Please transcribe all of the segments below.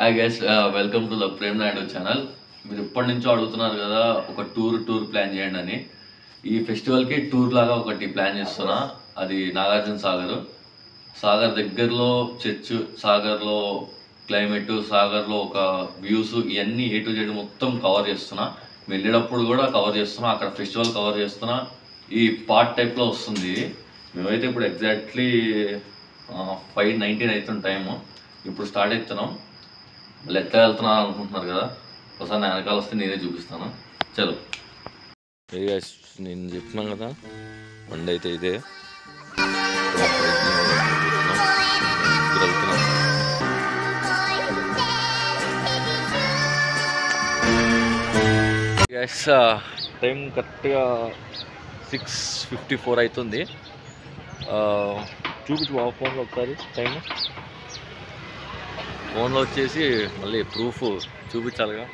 Hi guys welcome to the Prem Naidu channel మీరు ఎప్పటి నుంచో అడుగుతున్నారు కదా ఒక టూర్ టూర్ ప్లాన్ చేయండి అని ఈ ఫెస్టివల్కి టూర్ లాగా ఒకటి ప్లాన్ చేస్తున్నా అది నాగార్జున సాగర్ సాగర్ దగ్గరలో చర్చ్ సాగర్లో క్లైమేట్ సాగర్లో ఒక వ్యూస్ ఇవన్నీ ఏ టు జెడ్ మొత్తం కవర్ చేస్తున్నా వెళ్ళేటప్పుడు కూడా కవర్ చేస్తున్నా అక్కడ ఫెస్టివల్ కవర్ చేస్తున్నా ఈ పార్ట్ టైప్లో వస్తుంది మేమైతే ఇప్పుడు ఎగ్జాక్ట్లీ ఫైవ్ నైన్టీన్ అవుతుంది టైము ఇప్పుడు స్టార్ట్ అవుతున్నాం మళ్ళీ ఎట్లా వెళ్తున్నా అనుకుంటున్నారు కదా ఒకసారి నా వెనకాల వస్తే నేనే చూపిస్తాను చలో నేను చెప్పినాం కదా బండి అయితే ఇదే వెళ్తున్నాం టైం కరెక్ట్గా సిక్స్ ఫిఫ్టీ ఫోర్ అవుతుంది ఆ, చూపించు బాబు ఫోన్లో ఒకసారి టైం ఫోన్లో వచ్చేసి మళ్ళీ ప్రూఫ్ చూపించాలిగా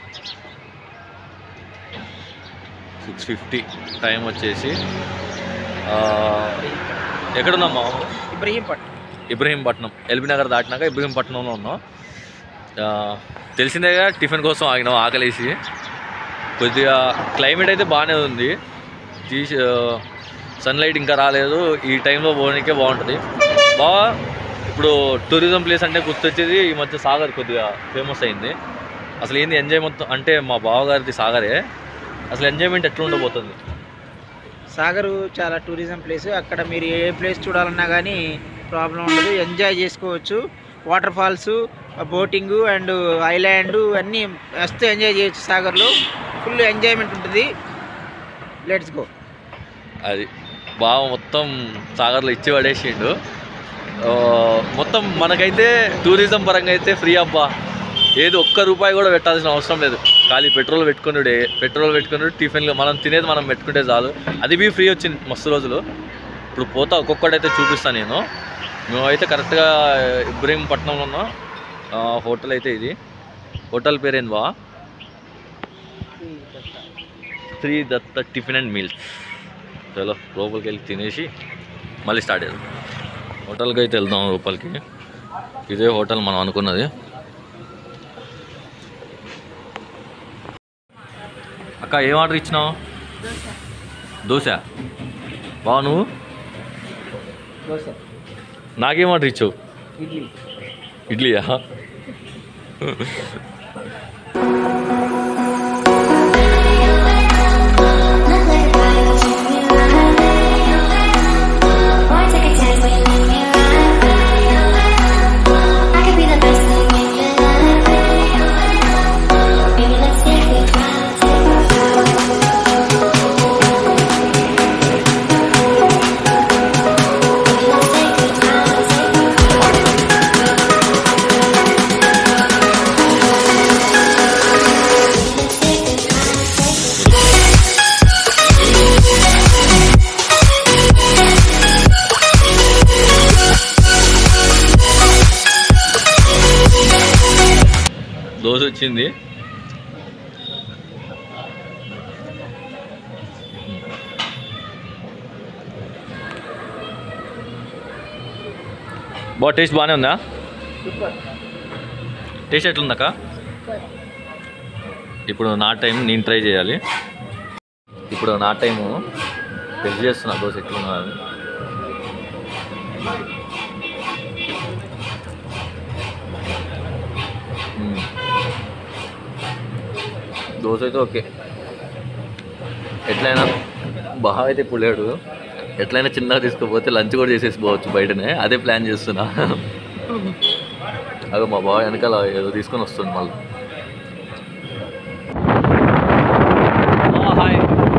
సిక్స్ ఫిఫ్టీ టైం వచ్చేసి ఆ, ఎక్కడున్నాం మా ఇబ్రహీంపట్ ఇబ్రహీంపట్నం ఎల్బీ నగర్ దాటినాక ఇబ్రహీంపట్నంలో ఉన్నాం ఆ, తెలిసిందేగా టిఫిన్ కోసం ఆగినాం ఆకలేసి కొద్దిగా క్లైమేట్ అయితే బాగానే ఉంది తీసి సన్లైట్ ఇంకా రాలేదు ఈ టైంలో పోనీకే బాగుంటుంది బాగా ఇప్పుడు టూరిజం ప్లేస్ అంటే గుర్తొచ్చేది ఈ మధ్య సాగర్ కొద్దిగా ఫేమస్ అయింది అసలు ఏంది ఎంజాయ్ మొత్తం అంటే మా బావగారిది సాగరే అసలు ఎంజాయ్మెంట్ ఎట్లా ఉండబోతుంది సాగరు చాలా టూరిజం ప్లేస్ అక్కడ మీరు ఏ ప్లేస్ చూడాలన్నా కానీ ప్రాబ్లం ఉండదు ఎంజాయ్ చేసుకోవచ్చు water falls boating and island అన్నీ మస్తు ఎంజాయ్ చేయొచ్చు సాగర్లో ఫుల్ ఎంజాయ్మెంట్ ఉంటుంది లెట్స్ గో అది బావ మొత్తం సాగర్లో ఇచ్చి పడేసిండు ఆ, మొత్తం మనకైతే టూరిజం పరంగా అయితే ఫ్రీ అబ్బా ఏది ఒక్క రూపాయి కూడా పెట్టాల్సిన అవసరం లేదు ఖాళీ పెట్రోల్ పెట్టుకున్నాడే పెట్రోల్ పెట్టుకున్నాడు టిఫిన్లు మనం తినేది మనం పెట్టుకుంటే చాలు అది బీ ఫ్రీ వచ్చింది మస్తు రోజులు ఇప్పుడు పోతా ఒక్కొక్కటైతే చూపిస్తాను నేను మేమైతే కరెక్ట్గా ఇబ్రహీంపట్నంలో ఉన్నాం ఆ, హోటల్ అయితే ఇది హోటల్ పేరేంది బా Shri Datta tiffin and meals చలో లోపలికి వెళ్ళి తినేసి మళ్ళీ స్టార్ట్ చేద్దాం హోటల్కి అయితే వెళ్దాం లోపలికి ఇదే హోటల్ మనం అనుకున్నది అక్క ఏం ఆర్డర్ ఇచ్చినావు దోశ బావ నువ్వు దోశ నాకేం ఆర్డర్ ఇచ్చావు ఇడ్లీ ఇడ్లీయా దోశ వచ్చింది బా టేస్ట్ బాగానే ఉందా టేస్ట్ ఎట్లుందక్క ఇప్పుడు నా టైం నేను ట్రై చేయాలి ఇప్పుడు నా టైము టెస్ట్ చేస్తున్నా దోశ ఎట్లున్నా అని మ్మ్. దోశ అయితే ఓకే ఎట్లయినా బాగా అయితే ఇప్పుడు లేడు ఎట్లయినా చిన్నగా తీసుకుపోతే లంచ్ కూడా చేసేసి పోవచ్చు బయటనే అదే ప్లాన్ చేస్తున్నా అదే మా బావ వెనకాల ఏదో తీసుకొని వస్తుంది మళ్ళీ హాయ్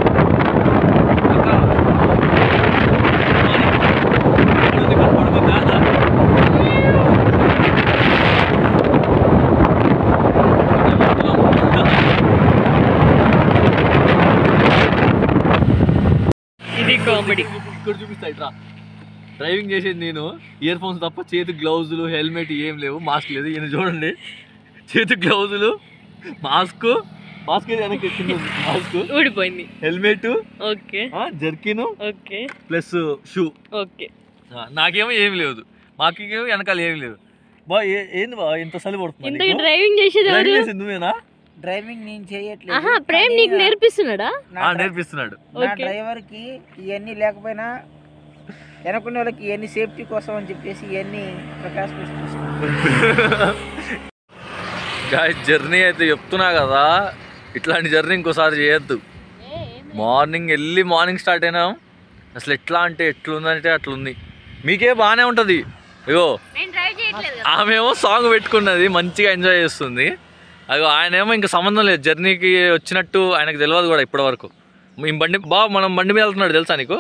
ఇది కామెడీ ఇక్కడ చూపిస్తా ఇట్రా డ్రైవింగ్ చేసేది నేను ఇయర్ ఫోన్స్ తప్ప చేతి గ్లౌజులు హెల్మెట్ ఏం లేవు మాస్క్ లేదు ఈయన చూడండి చేతి గ్లౌజులు మాస్క్ మాస్క్ ఏది వెనక్కి కింద ఉంది. మాస్క్ ఊడిపోయింది helmet okay jerkin okay plus shoe okay నాకేమో ఏమి లేదు మాకేమో వెనకాల ఏమి లేదు బా ఏ- ఏంది బా ఇంత చలి పడుతుంది ఇంతకు డ్రైవింగ్ చేసేది ఎవరు నువ్వేనా డ్రైవింగ్ నేను చేయట్లేదు ఆహా ప్రేమ్ నీకు నేర్పిస్తున్నాడా నా డ్రై- నేర్పిస్తున్నాడు నా ఓకే. డ్రైవర్ కి ఇవన్నీ లేకపోయినా వెనకున్న వాళ్ళకి ఇవన్నీ సేఫ్టీ కోసం అని చెప్పేసి ఇవన్నీ ప్రకాష్ గాయస్ జర్నీ అయితే చెప్తున్నా కదా ఇట్లాంటి జర్నీ ఇంకోసారి చేయొద్దు మార్నింగ్ వెళ్ళి మార్నింగ్ స్టార్ట్ అయినాం అసలు ఎట్లా అంటే ఎట్లుందంటే అట్లుంది మీకే బాగానే ఉంటుంది ఇగో నేను డ్రైవ్ చేయట్లేదు ఆమెమో సాంగ్ పెట్టుకున్నది మంచిగా ఎంజాయ్ చేస్తుంది అగో ఆయనేమో ఇంకా సంబంధం లేదు జర్నీకి వచ్చినట్టు ఆయనకు తెలియదు కూడా ఇప్పటి వరకు ఈ బండి బా మనం బండి మీద వెళ్తున్నాడు తెలుసా నీకు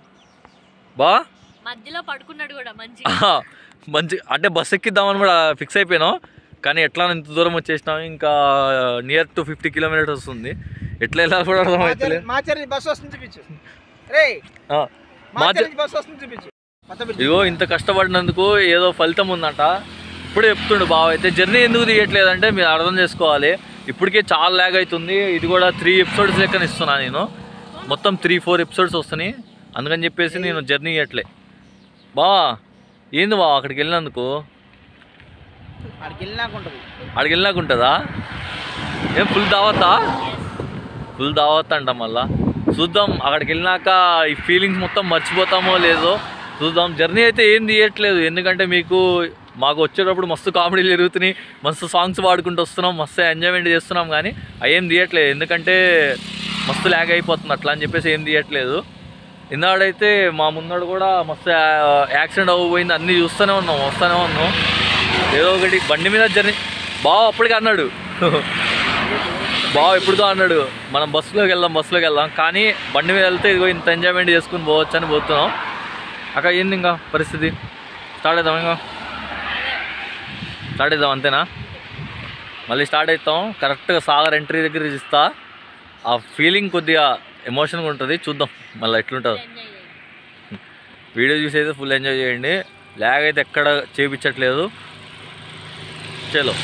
బా మధ్యలో పడుకున్నాడు కూడా మంచి ఆహా, మంచి అంటే బస్ ఎక్కిద్దామని కూడా ఫిక్స్ అయిపోయినాం కానీ ఎట్లా ఇంత దూరం వచ్చేసినాం ఇంకా నియర్ టు ఫిఫ్టీ కిలోమీటర్స్ వస్తుంది ఎట్లా వెళ్ళాలి కూడా అర్థం అవుతలేదు మాచర్ల బస్ వస్తుంది చూపించు రే ఆ, మాచ మాచర్ల బస్ వస్తుంది చూపించు కొత్త బిల్డింగ్. ఇదిగో ఇంత కష్టపడినందుకు ఏదో ఫలితం ఉందంట ఇప్పుడే చెప్తుండు బావ అయితే జర్నీ ఎందుకు తీయట్లేదంటే మీరు అర్థం చేసుకోవాలి ఇప్పటికే చాలా ల్యాగ్ అవుతుంది ఇది కూడా త్రీ ఎపిసోడ్స్ లెక్కన ఇస్తున్నా నేను మొత్తం త్రీ ఫోర్ ఎపిసోడ్స్ వస్తున్నాయి అందుకని చెప్పేసి నేను జర్నీ ఇవ్వట్లే బావా ఏంది బావ అక్కడికి వెళ్ళినందుకు ఆడికి వెళ్ళినాక ఉంటుంది అక్కడికి వెళ్ళినాక ఉంటుందా ఏం ఫుల్ దావతా ఫుల్ దావత్ అంట మళ్ళా చూద్దాం అక్కడికి వెళ్ళినాక ఈ ఫీలింగ్స్ మొత్తం మర్చిపోతామో లేదో చూద్దాం జర్నీ అయితే ఏం తీయట్లేదు ఎందుకంటే మీకు మాకు వచ్చేటప్పుడు మస్తు కామెడీలు జరుగుతున్నాయి మస్తు సాంగ్స్ పాడుకుంటూ వస్తున్నాం మస్తు ఎంజాయ్మెంట్ చేస్తున్నాం కానీ అవి ఏం తీయట్లేదు ఎందుకంటే మస్తు ల్యాగ్ అయిపోతుంది అట్లా అని చెప్పేసి ఏం తీయట్లేదు ఇందాడైతే మా ముందడు కూడా మస్తు యా- యాక్సిడెంట్ అవ్వబోయింది అన్నీ చూస్తూనే ఉన్నాం వస్తూనే ఉన్నాం ఏదో ఒకటి బండి మీద జర్నీ బావ అప్పటికి అన్నాడు బావ ఎప్పుడుదో అన్నాడు మనం బస్సులోకి వెళ్దాం బస్సులోకి వెళ్దాం కానీ బండి మీద వెళ్తే ఇదిగో ఇంత ఎంజాయ్మెంట్ చేసుకుని పోవచ్చు అని పోతున్నాం అక్క ఏంది ఇంకా పరిస్థితి స్టార్ట్ అవుదాం ఇంకా స్టార్ట్ అవుదాం అంతేనా మళ్ళీ స్టార్ట్ అవుతాం కరెక్ట్గా సాగర్ ఎంట్రీ దగ్గర ఇస్తా ఆ ఫీలింగ్ కొద్దిగా ఎమోషన్గా ఉంటుంది చూద్దాం మళ్ళీ ఎట్లుంటుందో వీడియో చూసి అయితే ఫుల్ ఎంజాయ్ చేయండి ల్యాగ్ అయితే ఎక్కడ చేపించట్లేదు చలో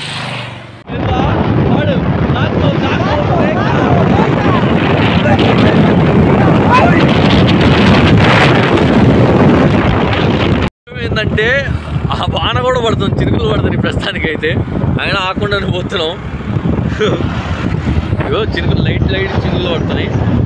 ఏంటంటే ఆ బాణ కూడా పడుతుంది చిరుకులు పడుతుంది ప్రస్తుతానికి అయితే అయినా ఆకుండా పోతున్నాం ఇగో చినుకులు లైట్ లైట్ చినుకులు పడుతున్నాయి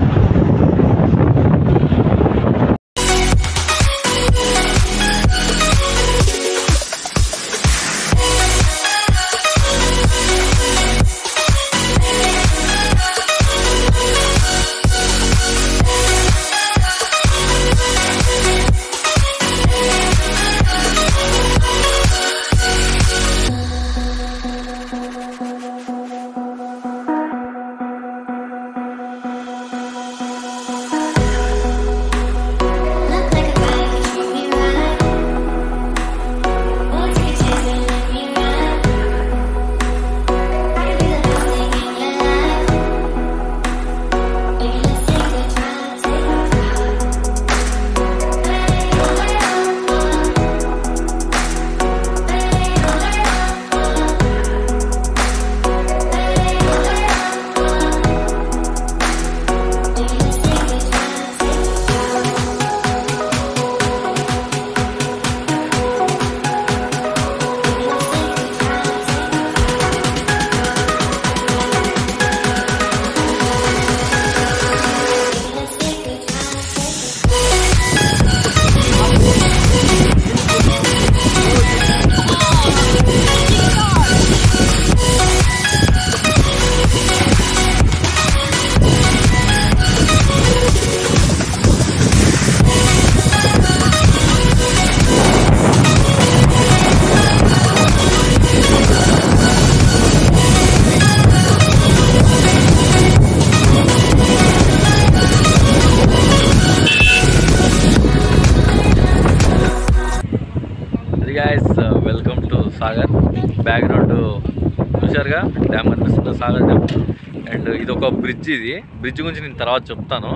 అది guys welcome to Sagar background చూశారుగా డ్యామ్ కనిపిస్తుంది సాగర్ డ్యామ్ అండ్ ఇది ఒక బ్రిడ్జ్ ఇది బ్రిడ్జ్ గురించి నేను తర్వాత చెప్తాను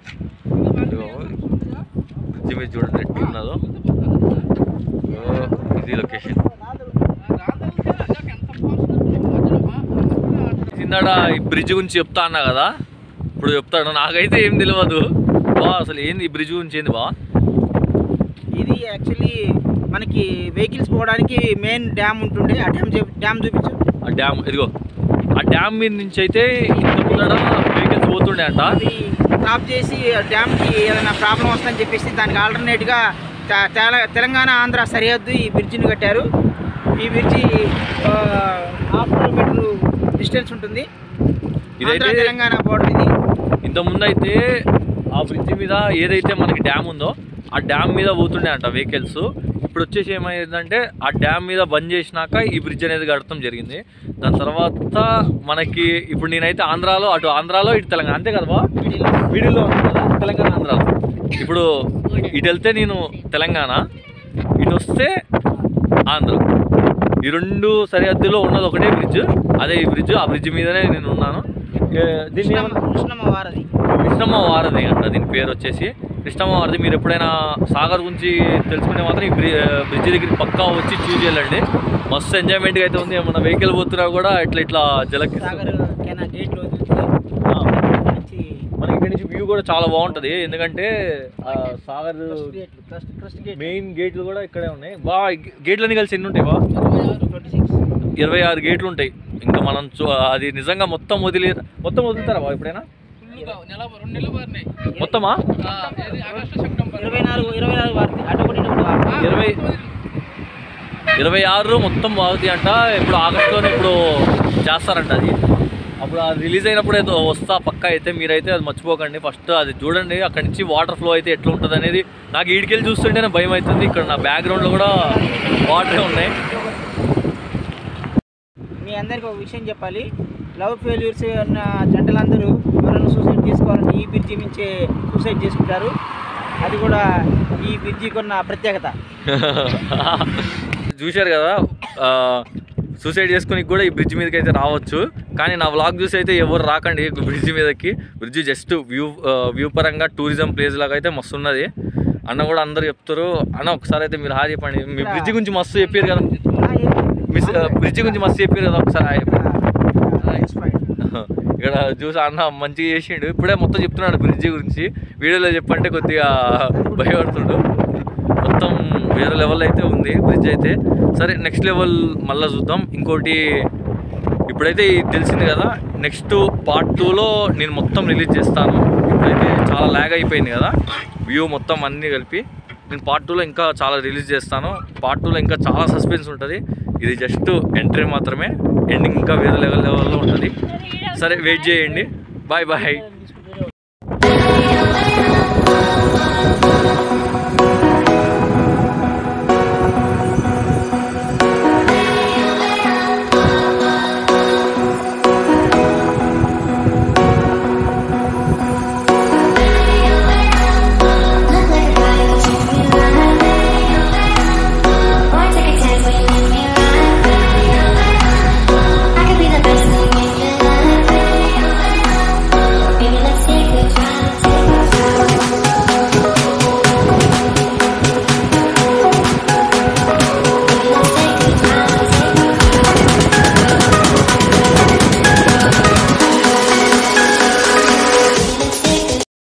ఇదిగో, బ్రిడ్జ్ మీద చూడండి ఎట్లున్నదో ఇదిగో, ఇది లొకేషన్ ఇందాడ ఈ బ్రిడ్జ్ గురించి చెప్తా అన్నా కదా ఇప్పుడు చెప్తాడు నాకైతే ఏం తెలియదు బా అసలు ఏంది ఈ బ్రిడ్జ్ గురించి ఏంది బా ఇది ఇది యాక్చువల్లీ మనకి వెహికల్స్ పోవడానికి మెయిన్ డ్యామ్ ఉంటుండే ఆ డ్యామ్ చూ- డ్యామ్ చూపించు ఆ డ్యామ్ ఇదిగో ఆ డ్యామ్ మీద నుంచి అయితే ఇంత ముందర వెహికల్స్ పోతుండే అంట అది స్టాప్ చేసి ఆ డ్యామ్కి ఏదైనా ప్రాబ్లం వస్తుందని చెప్పేసి దానికి ఆల్టర్నేట్గా త- తెల- తెలంగాణ ఆంధ్ర సరిహద్దు ఈ బ్రిడ్జిని కట్టారు ఈ బ్రిడ్జి ఆ, హాఫ్ కిలోమీటర్ డిస్టెన్స్ ఉంటుంది ఆంధ్ర ఇదైతే తెలంగాణ బోర్డర్ ఇది ఇంత ముందు అయితే ఆ బ్రిడ్జ్ మీద ఏదైతే మనకి డ్యామ్ ఉందో ఆ డ్యామ్ మీద పోతుండే అంట వెహికల్స్ ఇప్పుడు వచ్చేసి ఏమైందంటే ఆ డ్యామ్ మీద బంద్ చేసినాక ఈ బ్రిడ్జ్ అనేది కడతాం జరిగింది దాని తర్వాత మనకి ఇప్పుడు నేనైతే ఆంధ్రాలో అటు ఆంధ్రాలో ఇటు తెలంగాణ అంతే కదా బా? వీడియోలో ఉన్నాను కదా, తెలంగాణ ఆంధ్రాలో ఇప్పుడు ఇటు వెళ్తే నేను తెలంగాణ ఇటు వస్తే ఆంధ్ర ఈ రెండు సరిహద్దులో ఉన్నది ఒకటే బ్రిడ్జ్ అదే ఈ బ్రిడ్జ్ ఆ బ్రిడ్జ్ మీదనే నేను ఉన్నాను ఏ, దీన్ని కృష్ణమ్మ ఏమన్నా- కృష్ణమ్మ వారధి కృష్ణమ్మ వారధి అంట దీని పేరు వచ్చేసి కృష్ణమ్మ వారధి మీరు ఎప్పుడైనా సాగర్ గురించి తెలుసుకునే మాత్రం ఈ బ్రి బ్రిడ్జ్ దగ్గరికి పక్కా వచ్చి చూసి వెళ్ళండి మస్తు ఎంజాయ్మెంట్గా అయితే ఉంది మన వెహికల్ పోతున్నా కూడా ఇట్లా ఇట్లా జలకి సాగర్ కెనా గేట్లు వదిలితే మంచి మనకి ఇక్కడ నుంచి వ్యూ కూడా చాలా బాగుంటది ఎందుకంటే ఆ సాగర్ క్రస్ట్ గేట్లు క్రస్ట్ క్రస్ట్ గేట్ మెయిన్ గేట్లు కూడా ఇక్కడే ఉన్నాయి బా గేట్లన్నీ కలిసి ఎన్ని ఉంటాయి బా ట్వంటీ సిక్స్ ఇరవై ఆరు గేట్లు ఉంటాయి ఇంకా మనం చూ- అది నిజంగా మొత్తం వదిలి మొత్తం వదులుతారా బా ఎప్పుడైనా మొత్తమా ఇరవై నాలుగు ఇరవై నాలుగు వారధి అటు ఒకటి ఇటు ఒకటి వారధి. ఇరవై ఇరవై ఆరు మొత్తం బాగుంది అంట ఇప్పుడు ఆగస్టులోనే ఇప్పుడు చేస్తారంట అది అప్పుడు అది రిలీజ్ అయినప్పుడు ఏదో వస్తా పక్కా అయితే మీరైతే అది మర్చిపోకండి ఫస్ట్ అది చూడండి అక్కడి నుంచి వాటర్ ఫ్లో అయితే ఎట్లా ఉంటుంది అనేది నాకు ఈడికెళ్ళి చూస్తుంటేనే భయం అవుతుంది ఇక్కడ నా బ్యాక్గ్రౌండ్లో కూడా వాటరే ఉన్నాయి మీ అందరికి ఒక విషయం చెప్పాలి లవ్ ఫెయిల్యూర్స్ ఉన్న జంటలందరూ ఎవరైనా సూసైడ్ చేసుకోవాలంటే ఈ బ్రిడ్జి నుంచే సూసైడ్ చేసుకుంటారు అది కూడా ఈ బ్రిడ్జికి ఉన్న ప్రత్యేకత చూశారు కదా సూసైడ్ చేసుకుని కూడా ఈ బ్రిడ్జ్ మీదకి అయితే రావచ్చు కానీ నా వ్లాగ్ చూసి అయితే ఎవరు రాకండి బ్రిడ్జ్ మీదకి బ్రిడ్జ్ జస్ట్ వ్యూ వ్యూ పరంగా టూరిజం ప్లేస్ లాగా అయితే మస్తు ఉన్నది అన్న కూడా అందరు చెప్తారు అన్న ఒకసారి అయితే మీరు హాయ్ చెప్పండి మీ బ్రిడ్జ్ గురించి మస్తు చెప్పారు కదా మిస్ బ్రిడ్జ్ గురించి మస్తు చెప్పారు కదా ఒకసారి హాయ్ చెప్పండి. ఇక్కడ చూసి అన్న మంచిగా చేసిండు ఇప్పుడే మొత్తం చెప్తున్నాడు బ్రిడ్జి గురించి వీడియోలో చెప్పంటే కొద్దిగా భయపడుతుండు మొత్తం వేరే లెవెల్ అయితే ఉంది బ్రిడ్జ్ అయితే సరే నెక్స్ట్ లెవెల్ మళ్ళీ చూద్దాం ఇంకోటి ఇప్పుడైతే ఇది తెలిసింది కదా నెక్స్ట్ పార్ట్ టూలో నేను మొత్తం రిలీజ్ చేస్తాను ఇప్పుడైతే చాలా ల్యాగ్ అయిపోయింది కదా వ్యూ మొత్తం అన్నీ కలిపి నేను పార్ట్ టూలో ఇంకా చాలా రిలీజ్ చేస్తాను పార్ట్ టూలో ఇంకా చాలా సస్పెన్స్ ఉంటుంది ఇది జస్ట్ ఎంట్రీ మాత్రమే ఎండింగ్ ఇంకా వేరే లెవెల్ లెవెల్లో ఉంటుంది సరే వెయిట్ చేయండి బాయ్ బాయ్